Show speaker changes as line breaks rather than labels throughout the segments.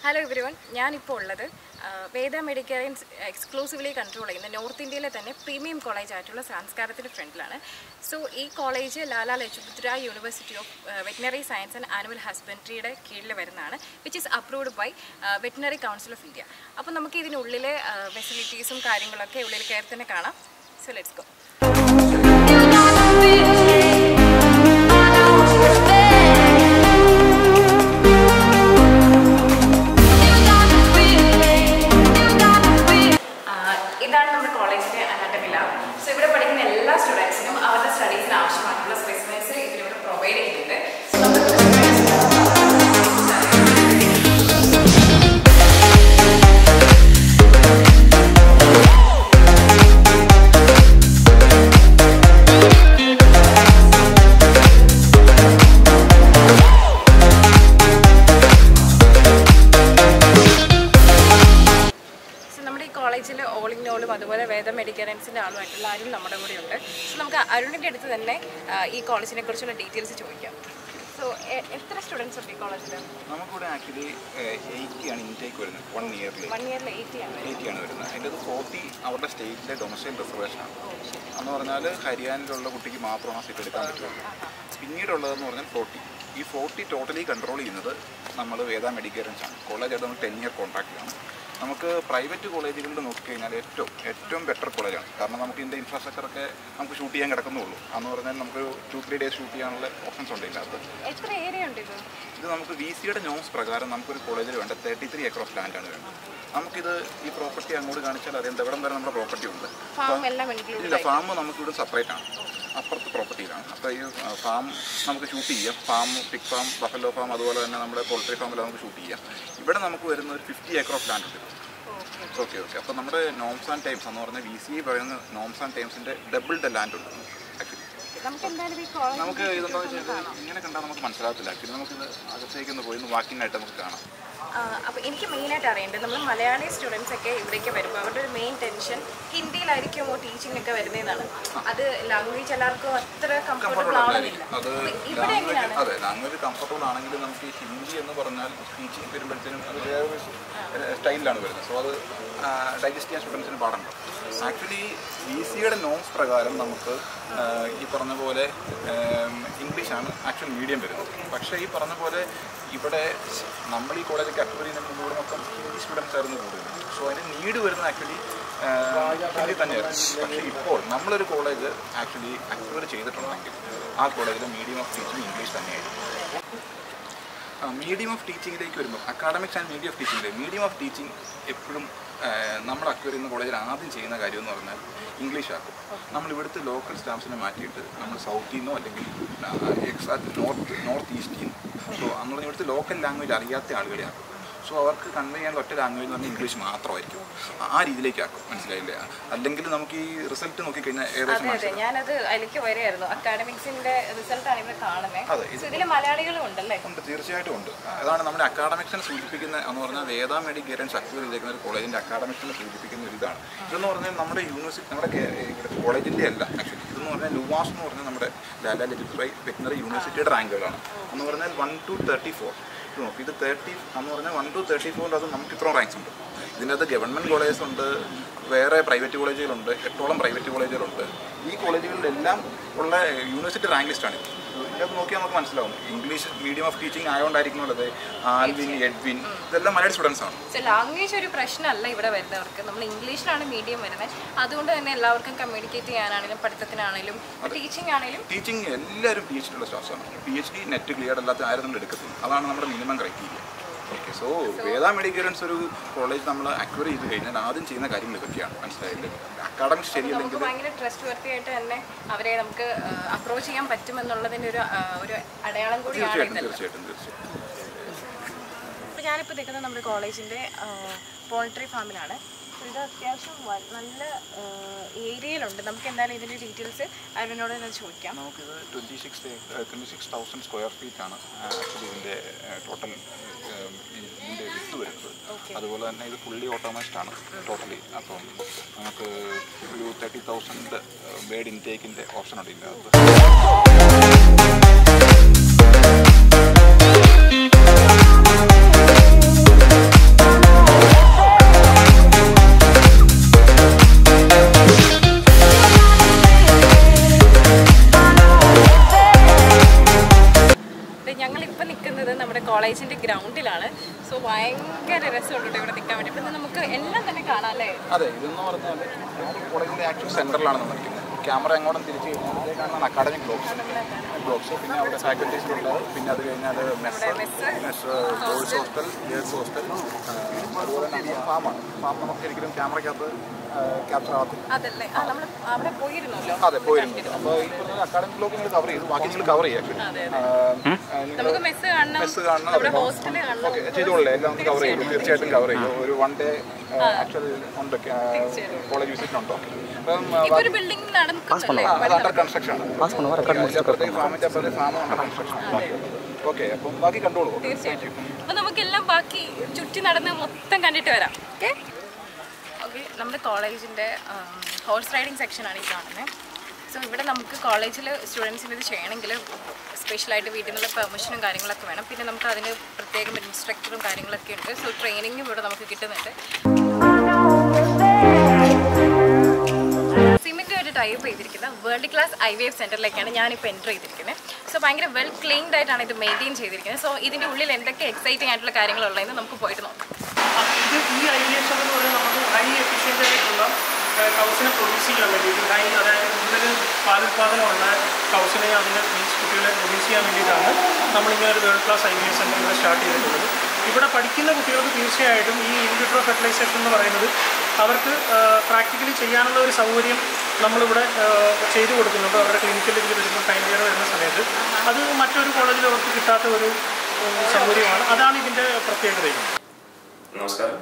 Hello every one ഞാനിപ്പോൾ ഉള്ളത് ആ, വേദ മെഡിക്കൽസ് എക്സ്ക്ലൂസീവ്ലി കൺട്രോൾ ചെയ്യുന്ന നോർത്ത് ഇന്ത്യയിലെ തന്നെ പ്രീമിയം കോളേജ് ആയിട്ടുള്ള സംസ്കാരത്തിൻ്റെ ഫ്രണ്ടിലാണ് സോ ഈ college Lala Lajpat Rai university of veterinary science and animal ഹസ്ബൻഡറിയുടെ കീഴിൽ വരുന്നതാണ് which is approved by veterinary council of India അപ്പോൾ നമുക്ക് ഇതിനുള്ളിലെ ഫെസിലിറ്റീസും കാര്യങ്ങളൊക്കെ ഉള്ളിൽ കയറി തന്നെ കാണാം സോ ലെറ്റ്സ് ഗോ ആഹ് ഇതാണ് നമ്മുടെ കോളേജിന്റെ അനാട്ടമി ലാബ് സോ ഇവിടെ പഠിക്കുന്ന എല്ലാ സ്റ്റുഡൻസിനും അവരുടെ സ്റ്റഡീസിന് ആവശ്യമായിട്ടുള്ള സ്പെസിമെൻസ് ഇതിലൂടെ പ്രൊവൈഡ് ചെയ്യുന്നുണ്ട് So നമ്മുടെ സോ നമ്മുടെ ഈ കോളേജിൽ ഓൾ ഇൻ ഓളും അതുപോലെ വേദ മെഡിക്കലൻസിൻ്റെ ആളുമായിട്ടുള്ള ആരും നമ്മുടെ കൂടെ ഉണ്ട് സോ നമുക്ക് അരുണിൻ്റെ അടുത്ത് തന്നെ ആ, ഈ കോളേജിനെ കുറിച്ചുള്ള ഡീറ്റെയിൽസ് ചോദിക്കാം സോ എത്ര സ്റ്റുഡൻസ് ഉണ്ട് ഈ കോളേജിൽ
നമുക്കിവിടെ ആക്ച്വലി എയ്റ്റി ആണ് ഇൻടേക്ക് വരുന്നത് വൺ ഇയറിൽ
വൺ ഇയറിൽ എയ്റ്റി ആണ്
എയ്റ്റി ആണ് വരുന്നത് അതിൻ്റെ ഫോർട്ടി അവരുടെ സ്റ്റേറ്റിലെ ഡൊമസ്റ്റൈൽ റിസർവേഷൻ ആണ് എന്ന് പറഞ്ഞാൽ ഹരിയാനയിലുള്ള കുട്ടിക്ക് മാത്രമാണ് സീറ്റ് എടുക്കാൻ പറ്റുള്ളൂ പിന്നീടുള്ളതെന്ന് പറഞ്ഞാൽ ഫോർട്ടി ഈ ഫോർട്ടി ടോട്ടലി കൺട്രോൾ ചെയ്യുന്നത് നമ്മൾ വേദ മെഡിക്കൽസ് ആണ് കോളേജായിട്ട് നമ്മൾ ടെൻ ഇയർ കോൺട്രാക്റ്റിലാണ് നമുക്ക് പ്രൈവറ്റ് കോളേജുകളിൽ നോക്കിക്കഴിഞ്ഞാൽ ഏറ്റവും ഏറ്റവും ബെറ്റർ കോളേജാണ് കാരണം നമുക്ക് ഇതിൻ്റെ ഇൻഫ്രാസ്ട്രക്ചറൊക്കെ നമുക്ക് ഷൂട്ട് ചെയ്യാൻ കിടക്കുന്നുള്ളൂ എന്ന് പറഞ്ഞാൽ നമുക്ക് ടു ത്രീ ഡേയ്സ് ഷൂട്ട് ചെയ്യാനുള്ള ഓപ്ഷൻസ് ഉണ്ട് ഇതിനകത്ത്
എത്ര ഏരിയ ഉണ്ട് ഇത്
ഇത് നമുക്ക് വി സിയുടെ നോംസ് പ്രകാരം നമുക്കൊരു കോളേജിൽ വേണ്ട തേർട്ടി ത്രീ ഏക്കർ ഓഫ് ലാൻഡാണ് വേണ്ടത് നമുക്കിത് ഈ പ്രോപ്പർട്ടി അങ്ങോട്ട് കാണിച്ചാൽ അറിയാം എവിടം വരെ നമ്മുടെ പ്രോപ്പർട്ടി ഉണ്ട്
ഫാം എല്ലാം ഇൻക്ലൂഡ്
ഇല്ല ഫാം നമുക്കിവിടെ സെപ്പറേറ്റ് ആണ് അപ്പുറത്ത് പ്രോപ്പർട്ടിയിലാണ് അപ്പോൾ ഈ ഫാം നമുക്ക് ഷൂട്ട് ചെയ്യാം farm pig farm buffalo farm അതുപോലെ തന്നെ നമ്മുടെ പോൾട്രി ഫാമിൽ നമുക്ക് ഷൂട്ട് ചെയ്യാം ഇവിടെ നമുക്ക് വരുന്ന ഒരു ഫിഫ്റ്റി ഏക്കർ ഓഫ് ലാൻഡ് ഉണ്ട്
ഓക്കെ
ഓക്കെ ഓക്കെ അപ്പോൾ നമ്മുടെ നോംസ് ആൻഡ് ടൈംസ് എന്ന് പറഞ്ഞാൽ വി സി പറയുന്ന നോംസ് ആൻഡ് ടൈംസിൻ്റെ ഡബിൾ ദ ലാൻഡ് ഉണ്ട് ആക്ച്വലി
നമുക്ക് എന്തായാലും ഈ കോളേജ്
നമുക്ക് ഇതെന്താ വെച്ചാൽ ഇങ്ങനെ കണ്ടാൽ നമുക്ക് മനസ്സിലാകത്തില്ല ആക്ച്വലി നമുക്കിത് അകത്തേക്ക് ഒന്ന് പോയി ഒന്ന് വാക്കിനായിട്ട് നമുക്ക് കാണാം
അപ്പോൾ എനിക്ക് മെയിനായിട്ട് അറിയേണ്ടത് നമ്മൾ മലയാളി സ്റ്റുഡൻസ് ഒക്കെ ഇവിടേക്ക് വരുമ്പോൾ അവരുടെ ഒരു മെയിൻ ടെൻഷൻ ഹിന്ദിയിലായിരിക്കുമോ ടീച്ചിങ് ഒക്കെ വരുന്നതെന്നാണ് അത് ലാംഗ്വേജ് എല്ലാവർക്കും അത്ര കംഫർട്ടബിൾ ആവണമെന്നില്ല
അത്
അപ്പൊ ഇവിടെ എങ്ങനെയാണ്
അതെ ലാംഗ്വേജ് കംഫർട്ടബിൾ ആണെങ്കിൽ നമുക്ക് ഈ ഹിന്ദി എന്ന് പറഞ്ഞാൽ ടീച്ചിങ് വരുമ്പോഴത്തേനും അത് വേറെ സ്റ്റൈലിലാണ് വരുന്നത് സോ അത് ഡൈജസ്റ്റ് ചെയ്യാൻ സ്റ്റുഡൻസിന് പാടുണ്ട് ആക്ച്വലി ബി സിയുടെ നോംസ് പ്രകാരം നമുക്ക് ആ, ഈ പറഞ്ഞ പോലെ ഇംഗ്ലീഷാണ് ആക്ച്വൽ മീഡിയം വരുന്നത് പക്ഷേ ഈ പറഞ്ഞ പോലെ ഇവിടെ നമ്മൾ ഈ കോളേജ് അക്വർ ചെയ്യുന്നതിന് മുമ്പ് ഇവിടെ മൊത്തം ഹിന്ദി സ്റ്റുഡൻസ് ആയിരുന്നു കൂടുതൽ സോ അതിന് നീഡ് വരുന്നത് ആക്ച്വലി ഹിന്ദി തന്നെയായിരുന്നു പക്ഷേ ഇപ്പോൾ നമ്മളൊരു കോളേജ് ആക്ച്വലി അക്വർ ചെയ്തിട്ടുണ്ടെങ്കിൽ ആ കോളേജിലെ മീഡിയം ഓഫ് ടീച്ചിങ് ഇംഗ്ലീഷ് തന്നെയായിരുന്നു മീഡിയം ഓഫ് ടീച്ചിങ്ങിലേക്ക് വരുമ്പോൾ അക്കാഡമിക്സ് ആൻഡ് മീഡിയം ഓഫ് ടീച്ചിങ്ങിലേക്ക് മീഡിയം ഓഫ് ടീച്ചിങ് എപ്പോഴും നമ്മൾ അക്വർ ചെയ്യുന്ന കോളേജിൽ ആദ്യം ചെയ്യുന്ന കാര്യം എന്ന് പറഞ്ഞാൽ ഇംഗ്ലീഷ് ആക്കും നമ്മൾ ഇവിടുത്തെ ലോക്കൽ സ്റ്റാഫ്സിനെ മാറ്റിയിട്ട് നമ്മൾ സൗത്തിൽ നിന്നോ അല്ലെങ്കിൽ എക്സാക്ട് നോർത്ത് നോർത്ത് ഈസ്റ്റിൽ നിന്നോ സോ എന്ന് പറഞ്ഞാൽ ഇവിടുത്തെ ലോക്കൽ ലാംഗ്വേജ് അറിയാത്ത ആളുകളെ ആക്കും സോ അവർക്ക് കൺവേ ചെയ്യാൻ ഒറ്റ ലാംഗ്വേജ് എന്ന് പറഞ്ഞാൽ ഇംഗ്ലീഷ് മാത്രമായിരിക്കും ആ രീതിയിലേക്ക് ആക്കും മനസ്സിലായില്ലേ അല്ലെങ്കിൽ നമുക്ക് ഈ റിസൾട്ട് നോക്കിക്കഴിഞ്ഞാൽ ഏകദേശം
അതെ അതെ
മനസ്സിലാവും
ഞാനത് അതിലേക്ക് വരികയായിരുന്നു അക്കാഡമിക്സിന്റെ റിസൾട്ട് ആണ് ഇവിടെ കാണുന്നത്
അതെ,
സോ ഇതിൽ മലയാളികളും ഉണ്ടല്ലേ
ഉണ്ട് തീർച്ചയായിട്ടും ഉണ്ട് അതാണ് നമ്മുടെ അക്കാഡമിക്സിനെ സൂചിപ്പിക്കുന്ന എന്ന് പറഞ്ഞാൽ വേദ മെഡി ഗൈഡൻസ് അക്വയർ ചെയ്തേക്കുന്ന ഒരു കോളേജിൻ്റെ അക്കാഡമിക്സിനെ സൂചിപ്പിക്കുന്ന ഒരു ഇതാണ് ഇതെന്ന് പറഞ്ഞാൽ നമ്മുടെ യൂണിവേഴ്സിറ്റി നമ്മുടെ കേ- ഇവിടെ കോളേജിൻ്റെ അല്ല ആക്ച്വലി ഇതെന്ന് പറഞ്ഞാൽ ലുവാസ് എന്ന് പറഞ്ഞാൽ നമ്മുടെ ലാലാ ലജിത് റൈ വെറ്റിനറി യൂണിവേഴ്സിറ്റിയുടെ റാങ്കുകളാണ് എന്ന് പറഞ്ഞാൽ വൺ ടു തേർട്ടി ഫോർ ഇത് നോക്കി ഇത് തേർട്ടി എന്ന് പറഞ്ഞാൽ വൺ ടു തേർട്ടി ഫോറിൽ അത് നമുക്ക് ഇത്രയും റാങ്ക്സ് ഉണ്ട് ഇതിനകത്ത് ഗവൺമെൻറ് കോളേജസ് ഉണ്ട് വേറെ പ്രൈവറ്റ് കോളേജുകളുണ്ട് എട്ടോളം പ്രൈവറ്റ് കോളേജുകളുണ്ട് ഈ കോളേജുകളിലെല്ലാം ഉള്ള യൂണിവേഴ്സിറ്റി റാങ്ക് ലിസ്റ്റാണ് ഇത് ഇതിനകത്ത് നോക്കിയാൽ നമുക്ക് മനസ്സിലാവും ഇംഗ്ലീഷ് മീഡിയം ഓഫ് ടീച്ചിങ് ആയതുകൊണ്ടായിരിക്കുമല്ലോ ആൽവിൻ എഡ്വിൻ ഇതെല്ലാം മലയാളി സ്റ്റുഡൻസ് ആണ്
സോ ലാംഗ്വേജ് ഒരു പ്രശ്നമല്ല ഇവിടെ വരുന്നവർക്ക് നമ്മൾ ഇംഗ്ലീഷിലാണ് മീഡിയം വരുന്നത് അതുകൊണ്ട് തന്നെ എല്ലാവർക്കും കമ്മ്യൂണിക്കേറ്റ് ചെയ്യാനാണെങ്കിലും പഠിത്തത്തിനാണെങ്കിലും ടീച്ചിങ് ആണെങ്കിലും
ടീച്ചിങ് എല്ലാവരും പി എച്ച് ഡിയുള്ള സ്റ്റാഫ്സാണ് P H D NET clear അല്ലാത്ത ആരും നമ്മൾ എടുക്കത്തില്ല അതാണ് നമ്മുടെ minimum criteria okay so Veda മെഡിക്കലൻസ് ഒരു കോളേജ് നമ്മൾ അക്വയർ ചെയ്ത് കഴിഞ്ഞാൽ ആദ്യം ചെയ്യുന്ന കാര്യങ്ങൾ ഇതൊക്കെയാണ് മനസ്സിലായില്ലേ അക്കാഡമിക്സ് ശരിയല്ലെങ്കിൽ
നമുക്ക് ഭയങ്കര ട്രസ്റ്റ് വർത്തി ആയിട്ട് തന്നെ അവരെ നമുക്ക് അപ്രോച്ച് ചെയ്യാൻ പറ്റുമെന്നുള്ളതിന്റെ ഒരു ആ, ഒരു അടയാളം കൂടിയാണ്
തീർച്ചയായിട്ടും
ഇതെല്ലാം
തീർച്ചയായിട്ടും തീർച്ചയായിട്ടും
അപ്പോൾ ഞാനിപ്പോൾ നിൽക്കുന്നത് നമ്മുടെ കോളേജിൻ്റെ പോൾട്രി ഫാമിലാണ് അപ്പോൾ ഇത് അത്യാവശ്യം വ- നല്ല ഏരിയയിലുണ്ട് നമുക്ക് എന്തായാലും ഇതിൻ്റെ ഡീറ്റെയിൽസ് അരുണിനോട് തന്നെ ചോദിക്കാം
നമുക്കിത് twenty six twenty six thousand square feet ആണ് ആക്ച്വലി ഇതിൻ്റെ ടോട്ടൽ ഇതിൻ്റെ വിത്ത് വരുന്നത് അതുപോലെ തന്നെ ഇത് ഫുള്ളി ഓട്ടോമൈസ്ഡ് ആണ് ടോട്ടലി അപ്പം നമുക്ക് ഒരു തേർട്ടി തൗസൻഡ് ബേഡ് ഇൻടേക്കിൻ്റെ ഓപ്ഷൻ ഉണ്ട് ഇതിൻ്റെ അകത്ത്
ഗ്രൗണ്ടിലാണ് സോ ഭയങ്കര രസമുണ്ട് ഇവിടെ നിൽക്കാൻ വേണ്ടി പിന്നെ നമുക്ക് എല്ലാം തന്നെ കാണാം അല്ലേ
അതെ ഇതെന്ന് പറഞ്ഞാൽ കോളേജിൻ്റെ ആക്ച്വൽ സെൻറ്ററിലാണ് നമ്മൾ നിൽക്കുന്നത് ക്യാമറ എങ്ങോട്ടും തിരിച്ച് കഴിഞ്ഞാൽ അതേ കാണുന്ന അക്കാഡമിക് ബ്ലോക്സ് ബ്ലോക്സ് പിന്നെ അവിടെ ഫാക്കൽറ്റീസ് ഉള്ളത് പിന്നെ അത് കഴിഞ്ഞാൽ mess mess boys hostel girls hostel അതുപോലെ തന്നെ ഫാമാണ് ഫാം നമുക്ക് ഒരിക്കലും ക്യാമറയ്ക്കകത്ത് ക്യാപ്ചർ ആകത്തില്ല
അതല്ലേ ആ നമ്മൾ അവിടെ പോയിരുന്നല്ലോ
അതെ പോയിരുന്നു അപ്പോൾ ഈ പറഞ്ഞ അക്കാഡമിക് ബ്ലോക്ക് നിങ്ങൾ കവർ ചെയ്തു ബാക്കി നിങ്ങൾ കവർ ചെയ്യാം
അതെ,
ആക്ച്വലി
നമുക്ക് മെസ്സ് കാണണം
മെസ്സ് കാണണം
നമ്മുടെ ഹോസ്റ്റല് കാണണം
ഓക്കെ ചെയ്തോളേ എല്ലാം ഒന്ന് കവർ ചെയ്യും തീർച്ചയായിട്ടും കവർ ചെയ്യും ഒരു വൺ ഡേ ആക്ച്വൽ ഉണ്ട് കോളേജ് വിസിറ്റ് ഉണ്ടോ അപ്പം
ഇപ്പൊ ഒരു ബിൽഡിംഗ് നടക്കുന്നുണ്ടല്ലേ
ആ, അത് അണ്ടർ കൺസ്ട്രക്ഷൻ ആണ് അപ്പുറത്തേക്ക് ഫാമിൻ്റെ അപ്പുറത്തെ ഫാം അണ്ടർ കൺസ്ട്രക്ഷൻ ഓക്കെ അപ്പം ബാക്കി കണ്ടോളൂ
തീർച്ചയായിട്ടും അപ്പൊ നമുക്കെല്ലാം ബാക്കി ചുറ്റി നടന്ന് മൊത്തം കണ്ടിട്ട് വരാം ഓക്കെ ഓക്കെ നമ്മുടെ കോളേജിൻ്റെ ഹോഴ്സ് റൈഡിങ് സെക്ഷനാണ് ഈ കാണുന്നത് സോ ഇവിടെ നമുക്ക് കോളേജിൽ സ്റ്റുഡൻസിന് ഇത് ചെയ്യണമെങ്കിൽ സ്പെഷ്യലായിട്ട് വീട്ടിൽ നിന്നുള്ള പെർമിഷനും കാര്യങ്ങളൊക്കെ വേണം പിന്നെ നമുക്ക് അതിന് പ്രത്യേകം ഇൻസ്ട്രക്ടറും കാര്യങ്ങളൊക്കെ ഉണ്ട് സോ ട്രെയിനിങ്ങും ഇവിടെ നമുക്ക് കിട്ടുന്നുണ്ട് സിമെൻറ്റുമായിട്ട് ടൈപ്പ് ചെയ്തിരിക്കുന്ന world class I V F സെൻറ്ററിലേക്കാണ് ഞാനിപ്പോൾ എൻ്റർ ചെയ്തിരിക്കുന്നത് സോ ഭയങ്കര വെൽ ക്ലീൻഡ് ആയിട്ടാണ് ഇത് മെയിൻറ്റെയിൻ ചെയ്തിരിക്കുന്നത് സോ ഇതിൻ്റെ ഉള്ളിൽ എന്തൊക്കെ എക്സൈറ്റിംഗ് ആയിട്ടുള്ള കാര്യങ്ങളുള്ളതെന്ന് നമുക്ക് പോയിട്ട് നോക്കാം
ഇത് ഈ ഐഡിയേഷൻ എന്ന് പറയുന്നത് നമുക്ക് ഹൈ എഫിഷ്യൻ്റ് ആയിട്ടുള്ള കൗസിനെ പ്രൊഡ്യൂസ് ചെയ്യാൻ വേണ്ടിയിട്ട് ഹൈ അതായത് കൂടുതൽ പാലുൽപാദനമുള്ള കൗസിനെ അതിന് മീൻസ് കുട്ടികളെ പ്രൊഡ്യൂസ് ചെയ്യാൻ വേണ്ടിയിട്ടാണ് നമ്മളിങ്ങനെ ഒരു world class I B S center ഇവിടെ സ്റ്റാർട്ട് ചെയ്തിട്ടുള്ളത് ഇവിടെ പഠിക്കുന്ന കുട്ടികൾക്ക് തീർച്ചയായിട്ടും ഈ ഇൻവിട്രോ ഫെർട്ടിലൈസേഷൻ എന്ന് പറയുന്നത് അവർക്ക് പ്രാക്ടിക്കലി ചെയ്യാനുള്ള ഒരു സൗകര്യം നമ്മളിവിടെ ആ, ചെയ്തു കൊടുക്കുന്നുണ്ട് അവരുടെ ക്ലിനിക്കൽ ഇതിൽ വരുന്ന ഫൈനൽ ഇയർ വരുന്ന സമയത്ത് അത് മറ്റൊരു കോളേജിൽ അവർക്ക് കിട്ടാത്ത ഒരു ഉം, സൗകര്യമാണ് അതാണ് ഇതിൻ്റെ പ്രത്യേകതയും
നമസ്കാരം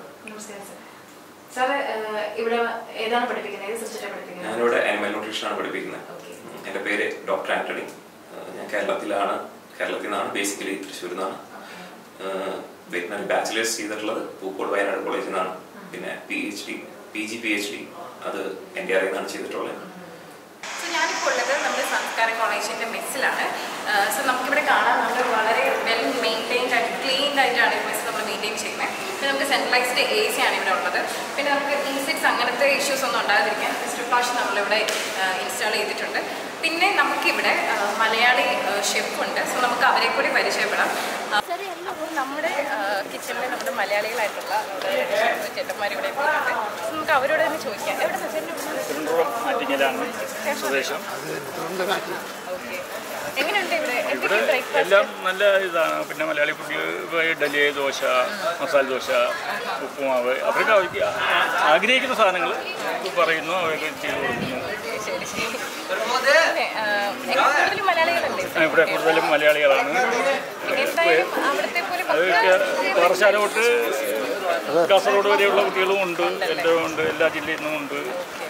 സാർ ഇവിടെ ഏതാണ് പഠിപ്പിക്കുന്നത് ഏത് സബ്ജക്റ്റാണ് പഠിപ്പിക്കുന്നത്
ഞാനിവിടെ അനിമൽ ന്യൂട്രീഷനാണ് പഠിപ്പിക്കുന്നത്
ഓക്കെ
എൻ്റെ പേര് ഡോക്ടർ ആന്റണി ഏഹ് ഞാൻ കേരളത്തിലാണ് കേരളത്തിൽ നിന്നാണ് ബേസിക്കലി തൃശ്ശൂരിൽ നിന്നാണ് വെറ്റിനറി ബാച്ചിലേഴ്സ് ചെയ്തിട്ടുള്ളത് പൂക്കോട് വയനാട് കോളേജിൽ നിന്നാണ് പിന്നെ P H D P G P H D അത് എൻ ഡി ആറിൽ നിന്നാണ് ചെയ്തിട്ടുള്ളത്
സോ ഞാനിപ്പോൾ ഉള്ളത് നമ്മുടെ സംസ്കാര കോളേജിൻ്റെ മെസ്സിലാണ് സോ നമുക്കിവിടെ കാണാം നമ്മൾ വളരെ വെൽ മെയിൻറ്റൈൻഡ് ആയിട്ട് ക്ലീൻ ആയിട്ടാണ് ഈ മെസ്സ് നമ്മൾ മെയിൻറ്റെയിൻ ചെയ്യുന്നത് പിന്നെ നമുക്ക് സെൻട്രലൈസ്ഡ് എ സി ആണ് ഇവിടെ ഉള്ളത് പിന്നെ നമുക്ക് ഇൻസെക്ട്സ് അങ്ങനത്തെ ഇഷ്യൂസ് ഒന്നും ഉണ്ടാകാതിരിക്കാൻ മിസ്റ്റർ ഫ്ലാഷ് നമ്മളിവിടെ ഇൻസ്റ്റാൾ ചെയ്തിട്ടുണ്ട് പിന്നെ നമുക്കിവിടെ ആ, മലയാളി ഷെഫ് ഉണ്ട് സോ നമുക്ക് അവരെ കൂടി പരിചയപ്പെടാം ആ, അപ്പോൾ നമ്മുടെ കിച്ചണിൽ നമ്മുടെ മലയാളികളായിട്ടുള്ള നമ്മുടെ chef ചേട്ടന്മാർ ഇവിടെ എത്തിയിട്ടുണ്ട് So നമുക്ക് അവരോട് തന്നെ ചോദിക്കാം എവിടെ സച്ചേട്ടൻ
തിരുവനന്തപുരം ആറ്റിങ്ങലാണ് സ്വദേശം
ഓക്കെ എങ്ങനെയുണ്ട് ഇവിടെ എന്തൊക്കെ ബ്രേക്ക്ഫാസ്റ്റ്
എല്ലാം നല്ല ഇതാണ് പിന്നെ മലയാളി ഫുഡിൽ ഇഡലി ദോശ മസാല ദോശ ഉപ്പുമാവ് അവർക്ക് അവർക്ക് ആഗ്രഹിക്കുന്ന സാധനങ്ങൾ പറയുന്നു അവർക്ക് ചെയ്തു കൊടുക്കുന്നു
ശരി ശരി പിന്നെ, ആ, എങ്ങനെ കൂടുതലും മലയാളികളല്ലേ
ആ, ഇവിടെ കൂടുതലും മലയാളികളാണ്
പിന്നെ എന്തായാലും അവിടുത്തെ പോലെ
അത്
ഭക്ഷണം
പാറശാല തൊട്ട് കാസർഗോഡ് വരെയുള്ള കുട്ടികളും ഉണ്ട് എല്ലാം ഉണ്ട് എല്ലാ ജില്ലയിൽ നിന്നും ഉണ്ട്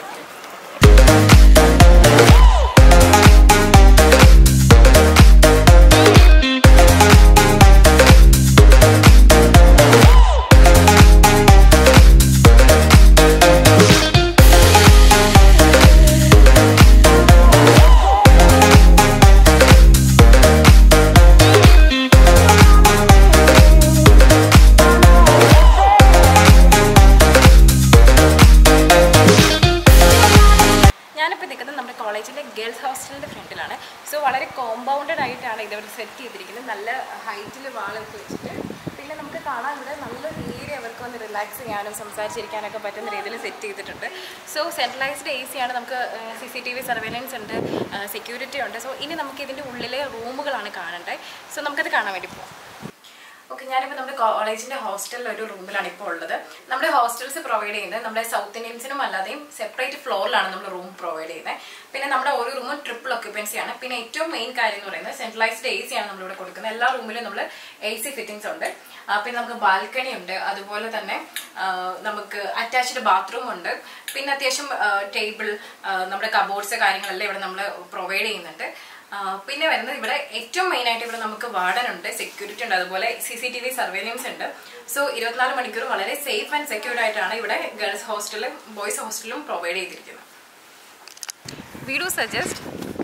ഞാനിപ്പോൾ നിൽക്കുന്നത് നമ്മുടെ കോളേജിലെ ഗേൾസ് ഹോസ്റ്റലിൻ്റെ ഫ്രണ്ടിലാണ് സോ വളരെ കോമ്പൗണ്ടഡ് ആയിട്ടാണ് ഇതവിടെ സെറ്റ് ചെയ്തിരിക്കുന്നത് നല്ല ഹൈറ്റിൽ വാളൊക്കെ വെച്ചിട്ട് പിന്നെ നമുക്ക് കാണാൻ ഇവിടെ നല്ലൊരു ഏരിയ അവർക്ക് വന്ന് റിലാക്സ് ചെയ്യാനും സംസാരിച്ചിരിക്കാനൊക്കെ പറ്റുന്ന രീതിയിൽ സെറ്റ് ചെയ്തിട്ടുണ്ട് സോ സെൻട്രലൈസ്ഡ് എ സി ആണ് നമുക്ക് C C T V surveillance ഉണ്ട് സെക്യൂരിറ്റി ഉണ്ട് സോ ഇനി നമുക്ക് ഇതിൻ്റെ ഉള്ളിലെ റൂമുകളാണ് കാണേണ്ടത് സോ നമുക്കത് കാണാൻ വേണ്ടി പോകാം ഓക്കെ ഞാനിപ്പോൾ നമ്മുടെ കോളേജിന്റെ ഹോസ്റ്റലിൽ ഒരു റൂമിലാണ് ഇപ്പോൾ ഉള്ളത് നമ്മുടെ ഹോസ്റ്റൽസ് പ്രൊവൈഡ് ചെയ്യുന്നത് നമ്മുടെ സൗത്ത് ഇന്ത്യൻസിനും അല്ലാതെയും സെപ്പറേറ്റ് ഫ്ലോറിലാണ് നമ്മൾ റൂം പ്രൊവൈഡ് ചെയ്യുന്നത് പിന്നെ നമ്മുടെ ഓരോ റൂമും ട്രിപ്പിൾ ഒക്യുപ്പൻസി ആണ് പിന്നെ ഏറ്റവും മെയിൻ കാര്യം എന്ന് പറയുന്നത് സെൻട്രലൈസ്ഡ് എ സി ആണ് നമ്മളിവിടെ കൊടുക്കുന്നത് എല്ലാ റൂമിലും നമ്മൾ എ സി ഫിറ്റിംഗ്സ് ഉണ്ട് ആ, പിന്നെ നമുക്ക് ബാൽക്കണി ഉണ്ട് അതുപോലെ തന്നെ ആ, നമുക്ക് അറ്റാച്ച്ഡ് ബാത്റൂം ഉണ്ട് പിന്നെ അത്യാവശ്യം ടേബിൾ നമ്മുടെ കബോർഡ്സ് കാര്യങ്ങളെല്ലാം ഇവിടെ നമ്മൾ പ്രൊവൈഡ് ചെയ്യുന്നുണ്ട് ആ, പിന്നെ വരുന്നത് ഇവിടെ ഏറ്റവും മെയിൻ ആയിട്ട് ഇവിടെ നമുക്ക് വാർഡൻ ഉണ്ട് സെക്യൂരിറ്റി ഉണ്ട് അതുപോലെ C C T V surveillance ഉണ്ട് സോ ഇരുപത്തിനാല് മണിക്കൂർ വളരെ സേഫ് ആൻഡ് സെക്യൂർഡ് ആയിട്ടാണ് ഇവിടെ ഗേൾസ് ഹോസ്റ്റലും ബോയ്സ് ഹോസ്റ്റലും പ്രൊവൈഡ് ചെയ്തിരിക്കുന്നത് വി ഡു സജസ്റ്റ്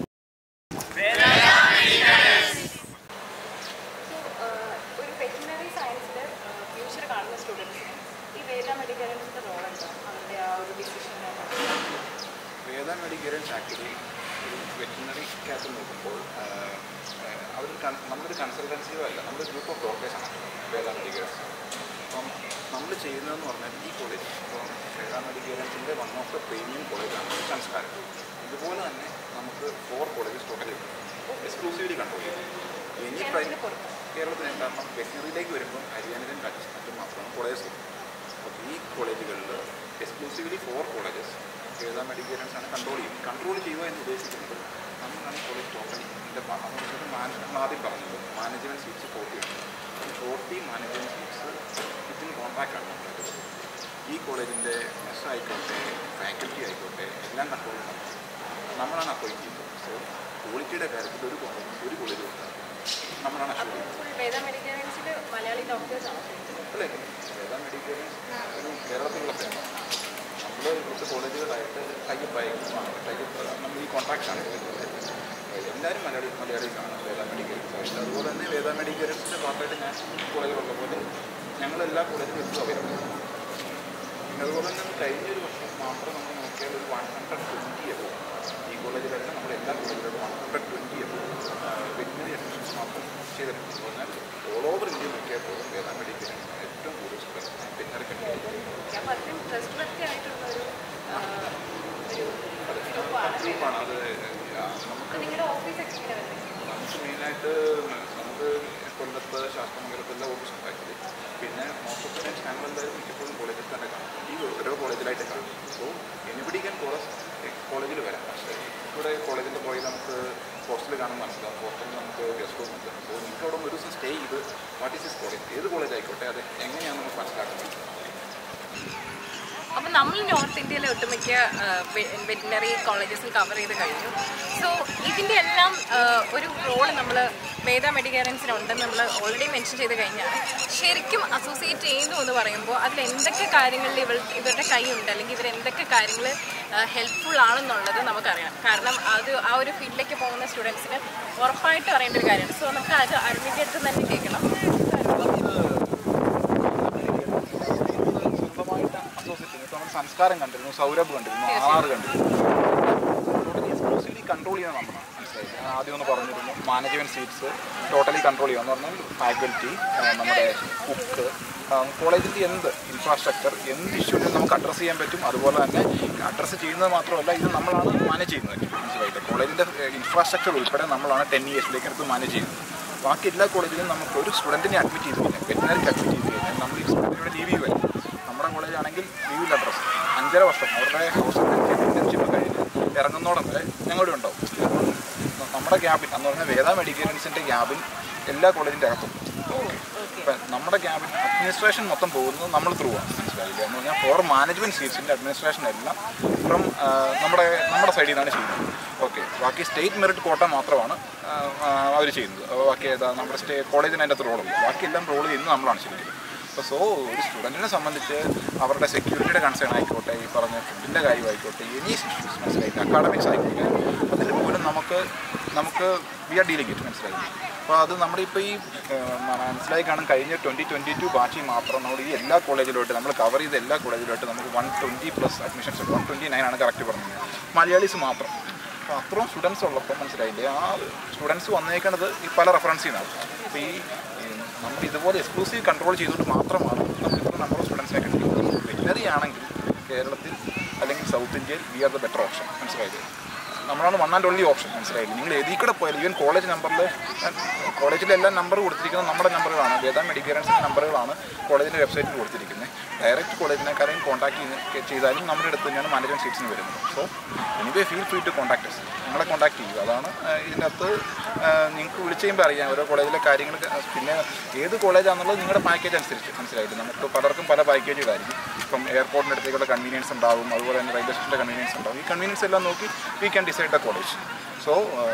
ഒരു വെറ്റിനറി സയൻസിൽ ഫ്യൂച്ചർ കാണുന്ന സ്റ്റുഡൻസിന് ഈ വേദ മെഡിക്കൽസിന്റെ റോൾ ഉണ്ടോ അവരുടെ ആ ഒരു ഡിസിഷൻ
വേദ മെഡിക്കൽസ് ആക്ച്വലി ഒരു വെറ്റിനറിക്കകത്ത് നോക്കുമ്പോൾ അവർ നമ്മളൊരു കൺസൾട്ടൻസിയോ അല്ല നമ്മളൊരു ഗ്രൂപ്പ് ഓഫ് ഡോക്ടേഴ്സാണ് വേദ മെഡിക്കൽസ് അപ്പം നമ്മൾ ചെയ്യുന്നതെന്ന് പറഞ്ഞാൽ ഈ കോളേജ് ഇപ്പം വേദ മെഡിക്കൽസിൻ്റെ വൺ ഓഫ് ദ പ്രീമിയം കോളേജാണ് സംസ്കാരം ഇതുപോലെ തന്നെ നമുക്ക് four colleges totally exclusively control ചെയ്യും ഇനി പ്രൈ കേരളത്തിന് കാരണം വെറ്റിനറിയിലേക്ക് വരുമ്പോൾ ഹരിയാനയിലും മറ്റും മാത്രമാണ് കോളേജസ് അപ്പോൾ ഈ കോളേജുകളിൽ exclusively four colleges Veda medicals ആണ് കൺട്രോൾ ചെയ്യും കൺട്രോൾ ചെയ്യുക എന്ന് ഉദ്ദേശിക്കുന്നത് നമ്മളാണ് കോളേജ് ടോട്ടലി ഇതിൻ്റെ നമ്മൾ ആദ്യം പറഞ്ഞത് മാനേജ്മെൻറ്റ് സീറ്റ്സ് ഫോർട്ടി ഉണ്ട് ഫോർട്ടി മാനേജ്മെൻറ്റ് സീറ്റ്സ് വിത്തിൻ കോൺട്രാക്റ്റാണ് നമ്മൾ എടുക്കുന്നത്. ഈ കോളേജിൻ്റെ എസ് ആയിക്കോട്ടെ ഫാക്കൽറ്റി ആയിക്കോട്ടെ എല്ലാം കൺട്രോൾ ചെയ്യുന്നത് നമ്മളാണ് അപ്പോയിൻറ്റ് ചെയ്യുന്നത് സോ ക്വാളിറ്റിയുടെ കാര്യത്തിൽ ഒരു കോളേജ് ഒരു കോളേജ് കൊടുത്താൽ നമ്മളാണ് അഷ്യൂർ ചെയ്യുന്നത്
വേദ മെഡിക്കൽസിൽ മലയാളി ഡോക്ടേഴ്സാണ്
അല്ലേ വേദ മെഡിക്കൽ ഒരു കേരളത്തിലുള്ള ഫേമ നമ്മൾ ഇവിടുത്തെ കോളേജുകളായിട്ട് ടൈപ്പ് അയക്കുന്നതാണ് ടൈപ്പ് നമ്മൾ ഈ കോൺട്രാക്ട്സാണ് എടുക്കുന്നത് എല്ലാവരും മലയാളി മലയാളീസാണ് വേദ മെഡിക്കൽസായിട്ട് അതുപോലെ തന്നെ വേദ മെഡിക്കൽസിൻ്റെ പാർട്ടായിട്ട് ഞാൻ കോളേജിലുള്ള പോലെ ഞങ്ങൾ എല്ലാ കോളേജിലും എത്തും അവൈലബിൾ അതുപോലെ തന്നെ കഴിഞ്ഞൊരു വർഷം മാത്രം നമ്മൾ നോക്കിയാൽ ഒരു വൺ ഹൺഡ്രഡ് ട്വൻറ്റി എബോ ഈ കോളേജിലല്ല നമ്മൾ എല്ലാ കോളേജിലും one hundred twenty above veterinary admissions മാത്രം ചെയ്തിട്ടുണ്ട് പറഞ്ഞാൽ ഓൾ ഓവർ ഇന്ത്യ നോക്കിയാൽ പോലും വേദ മെഡിക്കൽ ഏറ്റവും കൂടുതൽ സ്റ്റുഡൻസ് വെറ്റിനറി കണ്ടിട്ടുണ്ട്
അപ്പോൾ അതിനും ട്രസ്റ്റ് വർത്തി ആയിട്ടുള്ള ഒരു ആ, ഒരു ഗ്രൂപ്പാണ്
ഗ്രൂപ്പാണ് അത് ആ, നമുക്ക്
അപ്പോൾ നിങ്ങളുടെ ഓഫീസൊക്കെ ഇങ്ങനെ വരുന്നത്
നമുക്ക് മെയിനായിട്ട് നമുക്ക് കൊല്ലത്ത് ശാസ്ത്രമംഗലത്തിലെ ഓഫീസുണ്ട് ആക്ച്വലി പിന്നെ മോസ്റ്റ് ഓഫ് ദ ടൈംസ് ഞങ്ങൾ എന്തായാലും മിക്കപ്പോഴും കോളേജിൽ തന്നെ കാണും ഈ ഓരോ കോളേജിലായിട്ട് കാണും സോ എനിബഡി ക്യാൻ കോളേജ് കോളേജിൽ വരാം പക്ഷേ ഇവിടെ കോളേജിൻ്റെ പോയി നമുക്ക് ഹോസ്റ്റലിൽ കാണാൻ മനസ്സിലാവും ഹോസ്റ്റലിൽ നമുക്ക് ഗസ്റ്റ് റൂം ഉണ്ട് സോ നിങ്ങൾക്ക് അവിടെ ഒരു ദിവസം സ്റ്റേ ചെയ്ത് വാട്ട് ഈസ് ദിസ് കോളേജ് ഏത് കോളേജ് ആയിക്കോട്ടെ അത് എങ്ങനെയാണ് നമുക്ക് മനസ്സിലാക്കുന്നത്
അപ്പോൾ നമ്മൾ നോർത്ത് ഇന്ത്യയിലെ ഒട്ടുമിക്ക വെറ്റിനറി കോളേജസിൽ കവർ ചെയ്ത് കഴിഞ്ഞു സോ ഇതിൻ്റെ എല്ലാം ആ, ഒരു റോൾ നമ്മൾ വേദ മെഡിക്കറൻസിന് ഉണ്ടെന്ന് നമ്മൾ ഓൾറെഡി മെൻഷൻ ചെയ്ത് കഴിഞ്ഞാണ് ശരിക്കും അസോസിയേറ്റ് ചെയ്യുന്നു എന്ന് പറയുമ്പോൾ അതിൽ എന്തൊക്കെ കാര്യങ്ങളിൽ ഇവർ ഇവരുടെ കൈയുണ്ട് അല്ലെങ്കിൽ ഇവർ എന്തൊക്കെ കാര്യങ്ങൾ ഹെൽപ്ഫുൾ ആണെന്നുള്ളത് നമുക്കറിയാം കാരണം അത് ആ ഒരു ഫീൽഡിലേക്ക് പോകുന്ന സ്റ്റുഡൻസിന് ഉറപ്പായിട്ടും അറിയേണ്ട ഒരു കാര്യമാണ് സോ നമുക്ക് അത് അരുണിൻ്റെ അടുത്ത് തന്നെ കേൾക്കണം
സ്വന്തമായിട്ട് അസോസിയേറ്റ് ഇപ്പോൾ നമ്മൾ സംസ്കാരം കണ്ടിരുന്നു സൗരഭ് കണ്ടിരുന്നു ആറ് കണ്ടിരുന്നു എക്സ്ക്ലൂസീവ്ലി കൺട്രോൾ ചെയ്യുന്ന നമ്മളാണ് മനസ്സിലായി ഞാൻ ആദ്യം ഒന്ന് പറഞ്ഞിരുന്നു മാനേജ്മെൻറ്റ് സീറ്റ്സ് ടോട്ടലി കൺട്രോൾ ചെയ്യുക എന്ന് പറഞ്ഞാൽ ഫാക്കൽറ്റി നമ്മുടെ ബുക്ക് കോളേജിൻ്റെ എന്ത് ഇൻഫ്രാസ്ട്രക്ചർ എന്ത് ഇഷ്യൂവിനും നമുക്ക് അഡ്രസ്സ് ചെയ്യാൻ പറ്റും അതുപോലെ തന്നെ അഡ്രസ്സ് ചെയ്യുന്നത് മാത്രമല്ല ഇത് നമ്മളാണ് മാനേജ് ചെയ്യുന്നത് മനസ്സിലായിട്ട് കോളേജിൻ്റെ ഇൻഫ്രാസ്ട്രക്ചർ ഉൾപ്പെടെ നമ്മളാണ് ടെൻ ഇയേഴ്സിലേക്ക് എടുത്ത് മാനേജ് ചെയ്യുന്നത് ബാക്കി എല്ലാ കോളേജിലും നമുക്ക് ഒരു സ്റ്റുഡൻറ്റിനെ അഡ്മിറ്റ് ചെയ്ത് കഴിഞ്ഞാൽ വെറ്റിനറിക്ക് അഡ്മിറ്റ് ചെയ്ത് കഴിഞ്ഞാൽ നമ്മൾ ഈ സ്റ്റുഡൻറ്റിയുടെ ലീവ് വരും നമ്മുടെ കോളേജാണെങ്കിൽ ലീവിൽ അഡ്രസ് അഞ്ചര വർഷം അവരുടെ ഇന്റേൺഷിപ്പ് കഴിഞ്ഞ് ഇറങ്ങുന്നോടം വരെ ഞങ്ങളുടെ ഉണ്ടാവും അപ്പം നമ്മുടെ ക്യാബിൻ എന്ന് പറഞ്ഞാൽ വേദ മെഡിക്കൽസിൻ്റെ ക്യാബിൻ എല്ലാ കോളേജിൻ്റെ അകത്തും ഇപ്പം നമ്മുടെ ക്യാബിൻ അഡ്മിനിസ്ട്രേഷൻ മൊത്തം പോകുന്നത് നമ്മൾ ത്രൂ ആണ് മനസ്സിലായില്ല എന്ന് പറഞ്ഞാൽ ഫോർ മാനേജ്മെൻറ്റ് സീറ്റ്സിൻ്റെ അഡ്മിനിസ്ട്രേഷൻ എല്ലാം ഫ്രം നമ്മുടെ നമ്മുടെ സൈഡിൽ നിന്നാണ് ചെയ്യുന്നത് ഓക്കെ ബാക്കി സ്റ്റേറ്റ് മെറിറ്റ് കോട്ട മാത്രമാണ് അവർ ചെയ്യുന്നത് അപ്പോൾ ബാക്കി ഏതാ നമ്മുടെ സ്റ്റേ കോളേജിന് അതിൻ്റെ അകത്ത് റോളുണ്ട് ബാക്കി എല്ലാം റോൾ ചെയ്യുന്നത് നമ്മളാണ് ശരിക്കും അപ്പോൾ സോ ഒരു സ്റ്റുഡൻറ്റിനെ സംബന്ധിച്ച് അവരുടെ സെക്യൂരിറ്റിയുടെ കൺസേൺ ആയിക്കോട്ടെ ഈ പറഞ്ഞ ഫുഡിൻ്റെ കാര്യമായിക്കോട്ടെ എനി ഇഷ്യൂസ് മനസ്സിലായില്ല അക്കാഡമിക്സ് ആയിക്കോട്ടെ അതിൽ പോലും നമുക്ക് നമുക്ക് വി ആർ ഡീലിംഗ് ഇറ്റ് മനസ്സിലായി അപ്പോൾ അത് നമ്മുടെ ഇപ്പോൾ ഈ ഏഹ്, മനസ്സിലായി കാണും കഴിഞ്ഞ ട്വൻറ്റി ട്വൻറ്റി ടു ബാച്ചിൽ മാത്രം നമ്മൾ ഈ എല്ലാ കോളേജിലോട്ട് നമ്മൾ കവർ ചെയ്ത എല്ലാ കോളേജിലോട്ട് നമുക്ക് വൺ ട്വൻറ്റി പ്ലസ് അഡ്മിഷൻസ് ഉണ്ട് വൺ ട്വൻറ്റി നയൻ ആണ് കറക്റ്റ് പറഞ്ഞത് മലയാളീസ് മാത്രം അപ്പോൾ അത്രയും സ്റ്റുഡൻസ് ഉള്ളപ്പോൾ മനസ്സിലായില്ലേ ആ സ്റ്റുഡൻസ് വന്നേക്കണത് ഈ പല റെഫറൻസിൽ നിന്നാണ് അപ്പോൾ ഈ ഈ നമ്മൾ ഇതുപോലെ എക്സ്ക്ലൂസീവ് കൺട്രോൾ ചെയ്തുകൊണ്ട് മാത്രമാണ് നമുക്ക് ഇത്ര നമ്പർ ഓഫ് സ്റ്റുഡൻസിനെ കിട്ടുന്നത് വെറ്റിനറി ആണെങ്കിൽ കേരളത്തിൽ അല്ലെങ്കിൽ സൗത്ത് ഇന്ത്യയിൽ we are the better option മനസ്സിലായില്ലേ നമ്മളാണ് വൺ ആൻഡ് ഓൺലി ഓപ്ഷൻ മനസ്സിലായില്ലേ നിങ്ങൾ ഏതിൽ കൂടെ പോയാലും ഈവൻ കോളേജ് നമ്പറിൽ കോളേജിലെ എല്ലാ നമ്പർ കൊടുത്തിരിക്കുന്നത് നമ്മുടെ നമ്പറുകളാണ് വേദ മെഡിക്കറൻസിൻ്റെ നമ്പറുകളാണ് കോളേജിൻ്റെ വെബ്സൈറ്റിൽ കൊടുത്തിരിക്കുന്നത് ഡയറക്റ്റ് കോളേജിനെക്കാരെയും കോൺടാക്ട് ചെയ്താലും നമ്മുടെ അടുത്ത് തന്നെയാണ് മാനേജ്മെൻറ്റ് സീറ്റ്സിന് വരുന്നത് so anyway feel free to contact us നിങ്ങളെ കോൺടാക്ട് ചെയ്യുക അതാണ് ആ, ഇതിൻ്റെ അകത്ത് നിങ്ങൾക്ക് വിളിച്ച് കഴിയുമ്പോൾ അറിയാം ഓരോ കോളേജിലെ കാര്യങ്ങൾ പിന്നെ ഏത് കോളേജാണെന്നുള്ളത് നിങ്ങളുടെ പാക്കേജ് അനുസരിച്ച് മനസ്സിലായിട്ട് നമുക്ക് പലർക്കും പല പാക്കേജുകളായിരിക്കും ഇപ്പം എയർപോർട്ടിൻ്റെ അടുത്തേക്കുള്ള കൺവീനിയൻസ് ഉണ്ടാവും അതുപോലെ തന്നെ റെയിൽവേ സ്റ്റേഷൻ്റെ കൺവീനിയൻസ് ഉണ്ടാവും ഈ കൺവീനിയൻസ് എല്ലാം നോക്കി we can decide the college so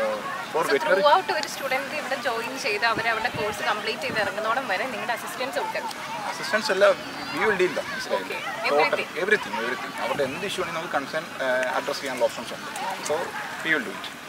four
through
veterinary
out ഒരു സ്റ്റുഡൻറ്റ് ഇവിടെ ജോയിൻ ചെയ്ത് അവർ അവരുടെ കോഴ്സ് കംപ്ലീറ്റ് ചെയ്ത് ഇറങ്ങുന്നോടം വരെ നിങ്ങളുടെ അസിസ്റ്റൻസ് ഉണ്ട്
അസിസ്റ്റൻസ് എല്ലാം വി വിൽ ഡീൽ മനസ്സിലായില്ലേ
Okay.
Total
Everything.
Everything everything അവരുടെ എന്ത് ഇഷ്യൂ ആണെങ്കിൽ നമുക്ക് കൺസേൺ അഡ്രസ് ചെയ്യാനുള്ള ഓപ്ഷൻസ് ഉണ്ട് so we will do it